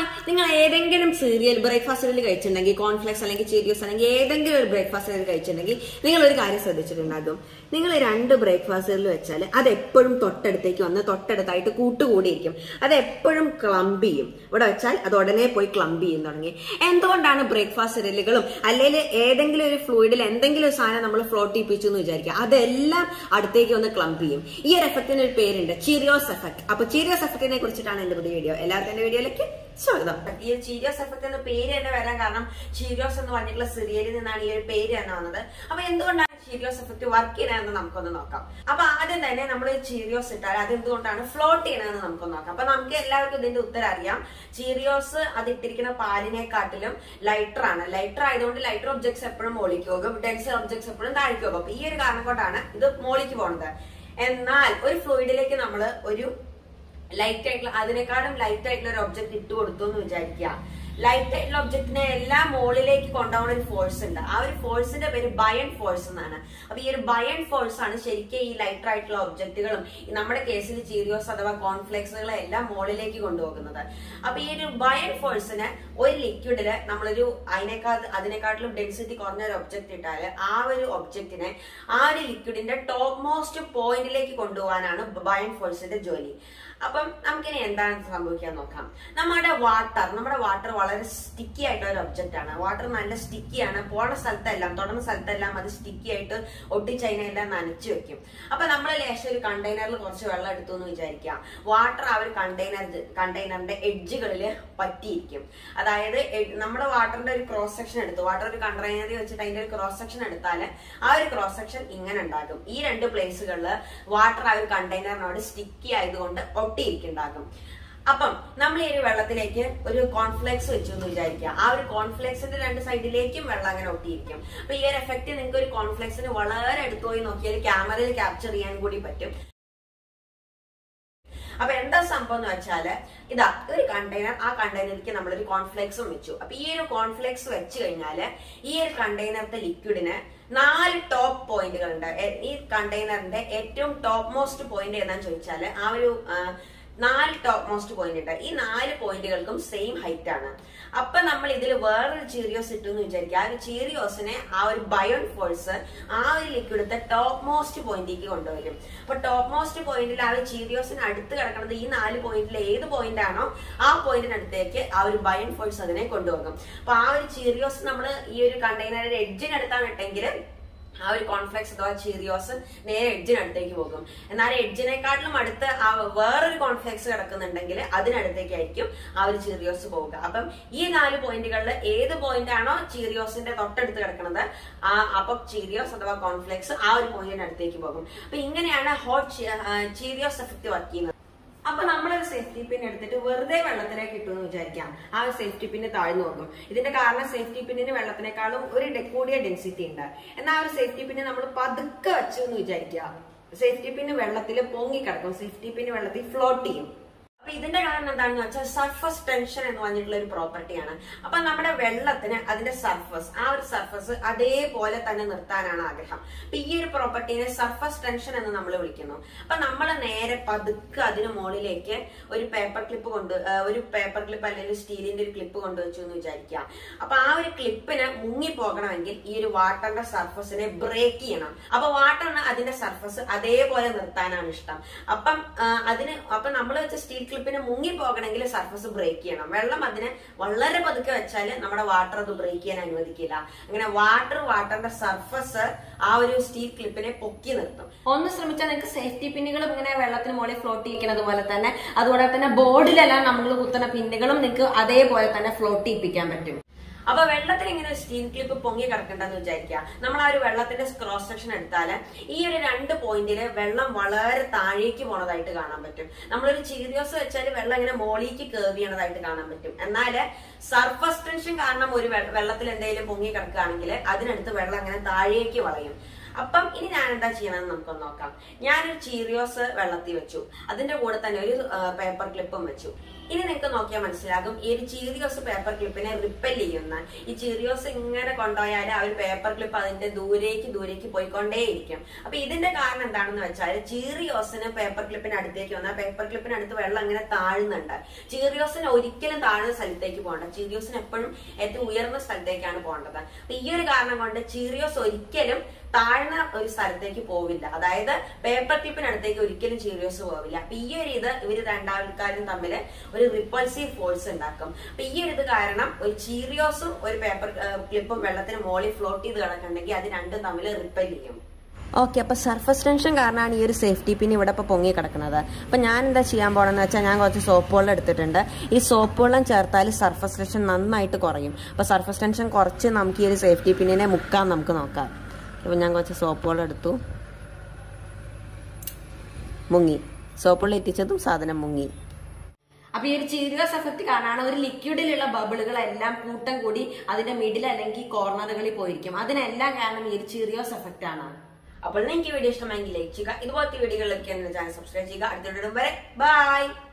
hi നിങ്ങൾ ഏതെങ്കിലും cereal breakfast cereal കഴിച്ചിട്ടുണ്ടെങ്കിൽ കോൺഫ്ലെക്സ് അല്ലെങ്കിൽ ചീരിയസ് അല്ലെങ്കിൽ ഏതെങ്കിലും ഒരു ബ്രേക്ക്ഫാസ്റ്റ് സീരിയൽ കഴിച്ചിട്ടുണ്ടെങ്കിൽ നിങ്ങൾ ഒരു കാര്യം ശ്രദ്ധിച്ചിട്ടുണ്ടാകും നിങ്ങൾ രണ്ട് ബ്രേക്ക്ഫാസ്റ്റ് സീരിയൽ വെച്ചാൽ അത് എപ്പോഴും തൊട്ടടുത്തേക്ക് വന്ന് തൊട്ടടുത്തായിട്ട് കൂട്ടുകൂടിയിരിക്കും അത് എപ്പോഴും ക്ലംബ് ചെയ്യും ഇവിടെ വെച്ചാൽ അത് ഉടനെ പോയി ക്ലംബ് ചെയ്യും തുടങ്ങി എന്തുകൊണ്ടാണ് ബ്രേക്ക്ഫാസ്റ്റ് സീരിയലുകളും അല്ലെങ്കിൽ ഏതെങ്കിലും ഒരു ഫ്ലൂയിഡിൽ എന്തെങ്കിലും ഒരു സാധനം നമ്മൾ ഫ്ലോട്ട് ചെയ്യിപ്പിച്ചു എന്ന് വിചാരിക്കുക അതെല്ലാം അടുത്തേക്ക് വന്ന് ക്ലംബ് ചെയ്യും ഈ ഒരു എഫക്റ്റിന് ഒരു പേരുണ്ട് ചീരിയോസ് എഫക്ട് അപ്പൊ ചീരിയോസ് എഫക്റ്റിനെ കുറിച്ചിട്ടാണ് എന്റെ പുതിയ വീഡിയോ എല്ലാവർക്കും എന്റെ വീഡിയോയിലേക്ക് സ്വാഗതം ഈ ഒരു ചീരിയോസ് എഫക്ട് എന്ന പേര് തന്നെ വരാൻ കാരണം ചീരിയോസ് എന്ന് പറഞ്ഞിട്ടുള്ള സീരിയലിൽ നിന്നാണ് ഈ ഒരു പേര് തന്നെ വന്നത് അപ്പൊ എന്തുകൊണ്ടാണ് ചീരിയോസ് എഫക്ട് വർക്ക് ചെയ്യണമെന്ന് നമുക്കൊന്ന് നോക്കാം അപ്പൊ ആദ്യം തന്നെ നമ്മൾ ചീരിയോസ് ഇട്ടാൽ അത് എന്തുകൊണ്ടാണ് ഫ്ലോട്ട് ചെയ്യണമെന്ന് നമുക്കൊന്ന് നോക്കാം അപ്പൊ നമുക്ക് എല്ലാവർക്കും ഇതിന്റെ ഉത്തരം അറിയാം ചീരിയോസ് അത് ഇട്ടിരിക്കുന്ന പാലിനെക്കാട്ടിലും ലൈറ്റർ ആണ് ലൈറ്റർ ആയതുകൊണ്ട് ലൈറ്റർ ഒബ്ജക്ട്സ് എപ്പോഴും മോളിക്ക് പോകും ഡെൻസർ ഒബ്ജക്ട്സ് എപ്പോഴും താഴേക്ക് പോകും അപ്പൊ ഈ ഒരു കാരണം കൊണ്ടാണ് ഇത് മോളിക്ക് പോകുന്നത് എന്നാൽ ഒരു ഫ്ലൂയിഡിലേക്ക് നമ്മൾ ഒരു ലൈറ്റ് ആയിട്ടുള്ള അതിനേക്കാളും ലൈറ്റ് ആയിട്ടുള്ള ഒരു ഒബ്ജക്ട് ഇട്ട് കൊടുത്തു എന്ന് വിചാരിക്കുക ലൈറ്റ് ആയിട്ടുള്ള ഒബ്ജക്റ്റിനെ എല്ലാം മുകളിലേക്ക് കൊണ്ടുപോകുന്ന ഒരു ഫോഴ്സ് ഉണ്ട് ആ ഒരു ഫോഴ്സിന്റെ പേര് ബയൺ ഫോഴ്സ് എന്നാണ് അപ്പൊ ഈ ഒരു ബയൺ ഫോഴ്സ് ആണ് ശരിക്കും ഈ ലൈറ്റർ ആയിട്ടുള്ള ഒബ്ജക്റ്റുകളും നമ്മുടെ കേസിൽ ചീരിയോസ് അഥവാ കോൺഫ്ലെക്സുകളെ എല്ലാം മുകളിലേക്ക് കൊണ്ടുപോകുന്നത് അപ്പൊ ഈ ഒരു ബയൺ ഫോഴ്സിന് ഒരു ലിക്വിഡില് നമ്മളൊരു അതിനേക്കാൾ അതിനെക്കാട്ടിലും ഡെൻസിറ്റി കുറഞ്ഞ ഒരു ഒബ്ജക്റ്റ് ഇട്ടാല് ആ ഒരു ഒബ്ജക്റ്റിനെ ആ ഒരു ലിക്വിഡിന്റെ ടോപ്പ് മോസ്റ്റ് പോയിന്റിലേക്ക് കൊണ്ടുപോകാനാണ് ബയൺ ഫോഴ്സിന്റെ ജോലി അപ്പം നമുക്കിനി എന്താണ് സംഭവിക്കാൻ നോക്കാം നമ്മുടെ വാട്ടർ നമ്മുടെ വാട്ടർ വളരെ സ്റ്റിക്കി ആയിട്ടുള്ള ഒരു ഒബ്ജക്റ്റ് ആണ് വാട്ടർ നല്ല സ്റ്റിക്കി ആണ് പോണ സ്ഥലത്തെല്ലാം തുടർന്ന സ്ഥലത്തെല്ലാം അത് സ്റ്റിക്കി ആയിട്ട് ഒട്ടിച്ചതിനെല്ലാം നനച്ചു വെക്കും അപ്പൊ നമ്മൾ ലേശം ഒരു കണ്ടെയ്നറിൽ കുറച്ച് വെള്ളം എടുത്തു എന്ന് വിചാരിക്കുക വാട്ടർ ആ ഒരു കണ്ടെയ്നർ കണ്ടെയ്നറിന്റെ എഡ്ജുകളിൽ പറ്റിയിരിക്കും അതായത് എ- നമ്മുടെ വാട്ടറിന്റെ ഒരു ക്രോസ് സെക്ഷൻ എടുത്തു വാട്ടർ ഒരു കണ്ടെയ്നറിൽ വെച്ചിട്ട് അതിന്റെ ഒരു ക്രോസ് സെക്ഷൻ എടുത്താൽ ആ ഒരു ക്രോസ് സെക്ഷൻ ഇങ്ങനെ ഉണ്ടാകും ഈ രണ്ട് പ്ലേസുകളിൽ വാട്ടർ ആ ഒരു കണ്ടെയ്നറിനോട് സ്റ്റിക്കി ആയതുകൊണ്ട് ഒട്ടിയിരിക്കുണ്ടാകും അപ്പം നമ്മൾ ഈ ഒരു വെള്ളത്തിലേക്ക് ഒരു കോൺഫ്ലെക്സ് വെച്ചു എന്ന് വിചാരിക്കുക ആ ഒരു കോൺഫ്ലെക്സിന്റെ രണ്ട് സൈഡിലേക്കും വെള്ളം അങ്ങനെ ഒട്ടിയിരിക്കും അപ്പൊ ഈ ഒരു എഫക്റ്റ് നിങ്ങൾക്ക് ഒരു കോൺഫ്ലെക്സിന് വളരെ അടുത്ത് പോയി നോക്കിയാൽ ക്യാമറയിൽ ക്യാപ്ചർ ചെയ്യാൻ കൂടി പറ്റും അപ്പൊ എന്താ സംഭവം എന്ന് വെച്ചാല് ഇതാ ഒരു കണ്ടെയ്നർ ആ കണ്ടെയ്നറിലേക്ക് നമ്മളൊരു കോൺഫ്ലെക്സും വെച്ചു അപ്പൊ ഈ ഒരു കോൺഫ്ലെക്സ് വെച്ച് കഴിഞ്ഞാല് ഈ ഒരു കണ്ടെയ്നറിന്റെ ലിക്വിഡിന് നാല് ടോപ്പ് പോയിന്റുകൾ ഉണ്ട് എ- ഈ കണ്ടെയ്നറിന്റെ ഏറ്റവും ടോപ്പ് മോസ്റ്റ് പോയിന്റ് ഏതാന്ന് ചോദിച്ചാല് ആ ഒരു ആ, നാല് ടോപ്പ് മോസ്റ്റ് പോയിന്റ് ഉണ്ട് ഈ നാല് പോയിന്റുകൾക്കും സെയിം ഹൈറ്റ് ആണ് അപ്പൊ നമ്മൾ ഇതിൽ വേറൊരു ചീരിയോസ് ഇട്ടു എന്ന് വിചാരിക്കുക ആ ഒരു ചീരിയോസിനെ ആ ഒരു ബയോൺ ഫോഴ്സ് ആ ഒരു ലിക്വിഡത്തെ ടോപ്പ് മോസ്റ്റ് പോയിന്റിലേക്ക് കൊണ്ടുവരും അപ്പൊ ടോപ്പ് മോസ്റ്റ് പോയിന്റിൽ ആ ഒരു ചീരിയോസിന് അടുത്ത് കിടക്കുന്നത് ഈ നാല് പോയിന്റിൽ ഏത് പോയിന്റ് ആണോ ആ പോയിന്റിനടുത്തേക്ക് ആ ഒരു ബയോൺ ഫോഴ്സ് അതിനെ കൊണ്ടുപോകും അപ്പൊ ആ ഒരു ചീരിയോസ് നമ്മൾ ഈ ഒരു കണ്ടെയ്നറിന്റെ എഡ്ജിനടുത്താണ് ഇട്ടെങ്കിൽ ആ ഒരു കോൺഫ്ലെക്സ് അഥവാ ചീരിയോസ് നേരെ എഡ്ജിനടുത്തേക്ക് പോകും എന്നാൽ എഡ്ജിനെക്കാട്ടിലും അടുത്ത് ആ വേറൊരു കോൺഫ്ലെക്സ് കിടക്കുന്നുണ്ടെങ്കിൽ അതിനടുത്തേക്കായിരിക്കും ആ ഒരു ചീറിയോസ് പോവുക അപ്പം ഈ നാല് പോയിന്റുകളിൽ ഏത് പോയിന്റ് ആണോ ചീറിയോസിന്റെ തൊട്ടടുത്ത് കിടക്കുന്നത് ആ അപ്പൊ ചീരിയോസ് അഥവാ കോൺഫ്ലെക്സ് ആ ഒരു പോയിന്റിന് അടുത്തേക്ക് പോകും അപ്പൊ ഇങ്ങനെയാണ് ഹോട്ട് ചീരിയോസ് എഫക്ട് വർക്ക് ചെയ്യുന്നത് അപ്പൊ നമ്മളൊരു സേഫ്റ്റി പിൻ എടുത്തിട്ട് വെറുതെ വെള്ളത്തിലേക്ക് ഇട്ടു എന്ന് വിചാരിക്കാം ആ ഒരു സേഫ്റ്റി പിന്ന് താഴ്ന്നു പോകും ഇതിന്റെ കാരണം സേഫ്റ്റി പിന്നിന് വെള്ളത്തിനേക്കാളും ഒരു ഡെ- കൂടിയ ഡെൻസിറ്റി ഉണ്ട് എന്നാൽ ആ ഒരു സേഫ്റ്റി പിന്ന് നമ്മൾ പതുക്കെ വെച്ചു എന്ന് വിചാരിക്കുക സേഫ്റ്റി പിന്ന് വെള്ളത്തിൽ പൊങ്ങിക്കിടക്കും സേഫ്റ്റി പിന്ന് വെള്ളത്തിൽ ഫ്ലോട്ട് ചെയ്യും അപ്പൊ ഇതിന്റെ കാരണം എന്താണെന്ന് വെച്ചാൽ സർഫസ് ടെൻഷൻ എന്ന് പറഞ്ഞിട്ടുള്ള ഒരു പ്രോപ്പർട്ടിയാണ് അപ്പൊ നമ്മുടെ വെള്ളത്തിന് അതിന്റെ സർഫസ് ആ ഒരു സർഫസ് അതേപോലെ തന്നെ നിർത്താനാണ് ആഗ്രഹം അപ്പൊ ഈ ഒരു പ്രോപ്പർട്ടിനെ സർഫസ് ടെൻഷൻ എന്ന് നമ്മൾ വിളിക്കുന്നു അപ്പൊ നമ്മൾ നേരെ പതുക്കെ അതിന് മുകളിലേക്ക് ഒരു പേപ്പർ ക്ലിപ്പ് കൊണ്ട് ആ, ഒരു പേപ്പർ ക്ലിപ്പ് അല്ലെങ്കിൽ സ്റ്റീലിന്റെ ഒരു ക്ലിപ്പ് കൊണ്ടുവച്ചു എന്ന് വിചാരിക്കുക അപ്പൊ ആ ഒരു ക്ലിപ്പിന് മുങ്ങി പോകണമെങ്കിൽ ഈ ഒരു വാട്ടറിന്റെ സർഫസിനെ ബ്രേക്ക് ചെയ്യണം അപ്പൊ വാട്ടറിന് അതിന്റെ സർഫസ് അതേപോലെ നിർത്താനാണ് ഇഷ്ടം അപ്പം ആ, അതിന് അപ്പൊ നമ്മൾ വെച്ച സ്റ്റീൽ ക്ലിപ്പിന് മുങ്ങി പോകണമെങ്കിൽ സർഫസ് ബ്രേക്ക് ചെയ്യണം വെള്ളം അതിനെ വളരെ പതുക്കെ വെച്ചാൽ നമ്മുടെ വാട്ടർ അത് ബ്രേക്ക് ചെയ്യാൻ അനുവദിക്കില്ല അങ്ങനെ വാട്ടർ വാട്ടറിന്റെ സർഫസ് ആ ഒരു സ്റ്റീൽ ക്ലിപ്പിനെ പൊക്കി നിർത്തും ഒന്ന് ശ്രമിച്ചാൽ നിങ്ങൾക്ക് സേഫ്റ്റി പിന്നുകളും ഇങ്ങനെ വെള്ളത്തിന് മുകളിൽ ഫ്ലോട്ട് ചെയ്യിക്കുന്നത് പോലെ തന്നെ അതുപോലെ തന്നെ ബോർഡിലെല്ലാം നമ്മൾ കുത്തുന്ന പിന്നുകളും നിങ്ങൾക്ക് അതേപോലെ തന്നെ ഫ്ലോട്ട് ചെയ്യിപ്പിക്കാൻ പറ്റും അപ്പൊ വെള്ളത്തിൽ ഇങ്ങനെ ഒരു സ്റ്റീൽ ക്ലിപ്പ് പൊങ്ങി കിടക്കണ്ടെന്ന് വിചാരിക്കുക നമ്മൾ ആ ഒരു വെള്ളത്തിന്റെ ക്രോസ് സെക്ഷൻ എടുത്താല് ഈ ഒരു രണ്ട് പോയിന്റില് വെള്ളം വളരെ താഴേക്ക് പോണതായിട്ട് കാണാൻ പറ്റും നമ്മളൊരു ചീരിയോസ് വെച്ചാൽ വെള്ളം ഇങ്ങനെ മോളിലേക്ക് കേവ് ചെയ്യണതായിട്ട് കാണാൻ പറ്റും എന്നാല് സർഫസ് ടെൻഷൻ കാരണം ഒരു വെ- വെള്ളത്തിൽ എന്തെങ്കിലും പൊങ്ങി കിടക്കുകയാണെങ്കിൽ അതിനടുത്ത് വെള്ളം അങ്ങനെ താഴേക്ക് വളയും അപ്പം ഇനി ഞാൻ എന്താ ചെയ്യണമെന്ന് നമുക്കൊന്ന് നോക്കാം ഞാനൊരു ചീരിയോസ് വെള്ളത്തിൽ വെച്ചു അതിന്റെ കൂടെ തന്നെ ഒരു പേപ്പർ ക്ലിപ്പും വെച്ചു ഇനി നിങ്ങൾക്ക് നോക്കിയാൽ മനസ്സിലാകും ഈ ഒരു ചീറിയോസ് പേപ്പർ ക്ലിപ്പിനെ റിപ്പൽ ചെയ്യുന്ന ഈ ചീറിയോസ് ഇങ്ങനെ കൊണ്ടുപോയാൽ ആ ഒരു പേപ്പർ ക്ലിപ്പ് അതിന്റെ ദൂരേക്ക് ദൂരേക്ക് പോയിക്കൊണ്ടേയിരിക്കും അപ്പൊ ഇതിന്റെ കാരണം എന്താണെന്ന് വെച്ചാൽ ചീറിയോസിന് പേപ്പർ ക്ലിപ്പിന് അടുത്തേക്ക് വന്നാൽ പേപ്പർ ക്ലിപ്പിന് അടുത്ത് വെള്ളം ഇങ്ങനെ താഴുന്നുണ്ട് ചീറിയോസിന് ഒരിക്കലും താഴ്ന്ന സ്ഥലത്തേക്ക് പോകണ്ട ചീറിയോസിന് എപ്പോഴും ഏറ്റവും ഉയർന്ന സ്ഥലത്തേക്കാണ് പോകേണ്ടത് അപ്പൊ ഈ ഒരു കാരണം കൊണ്ട് ചീറിയോസ് ഒരിക്കലും താഴ്ന്ന ഒരു സ്ഥലത്തേക്ക് പോവില്ല അതായത് പേപ്പർ ക്ലിപ്പിനടുത്തേക്ക് ഒരിക്കലും ചീറിയോസ് പോവില്ല അപ്പൊ ഈ ഒരു ഇത് ഇവര് രണ്ടാൾക്കാരും തമ്മിൽ ഒരു റിപ്പൾസീവ് ഫോഴ്സ് ഉണ്ടാക്കും അപ്പൊ ഈ ഒരു ഇത് കാരണം ഒരു ചീറിയോസും ഒരു പേപ്പർ ക്ലിപ്പും വെള്ളത്തിന് മോളിൽ ഫ്ലോട്ട് ചെയ്ത് കിടക്കുന്നുണ്ടെങ്കിൽ അത് രണ്ടും തമ്മിൽ റിപ്പൽ ചെയ്യും ഓക്കെ അപ്പൊ സർഫസ് ടെൻഷൻ കാരണമാണ് ഈ ഒരു സേഫ്റ്റി പിൻ ഇവിടെ ഇപ്പൊ പൊങ്ങി കിടക്കുന്നത് അപ്പൊ ഞാൻ എന്താ ചെയ്യാൻ പോണെന്ന് വെച്ചാൽ ഞാൻ കുറച്ച് സോപ്പ് വെള്ളം എടുത്തിട്ടുണ്ട് ഈ സോപ്പ് വെള്ളം ചേർത്താൽ സർഫസ് ടെൻഷൻ നന്നായിട്ട് കുറയും അപ്പൊ സർഫസ് ടെൻഷൻ കുറച്ച് നമുക്ക് ഈ ഒരു സേഫ്റ്റി പിന്നിനെ മുക്കാൻ നമുക്ക് നോക്കാം അപ്പൊ ഞാൻ കുറച്ച് സോപ്പ് വെള്ളം എടുത്തു മുങ്ങി സോപ്പ് വെള്ളം എത്തിച്ചതും സാധനം മുങ്ങി അപ്പൊ ഈ ഒരു ചീരിയോസ് എഫക്ട് കാരണമാണ് ഒരു ലിക്വിഡിലുള്ള ബബിളുകളെല്ലാം കൂട്ടം കൂടി അതിന്റെ മിഡിൽ അല്ലെങ്കിൽ കോർണറുകളിൽ പോയിരിക്കും അതിനെല്ലാം കാരണം ഈ ഒരു ചീരിയോസ് എഫക്ട് ആണ് അപ്പോൾ നിങ്ങൾക്ക് ഈ വീഡിയോ ഇഷ്ടമെങ്കിൽ ലൈക്ക് ചെയ്യുക ഇതുപോലത്തെ വീഡിയോകളിലൊക്കെ ചാനൽ സബ്സ്ക്രൈബ് ചെയ്യുക അടുത്ത വീഡിയോ വരെ ബൈ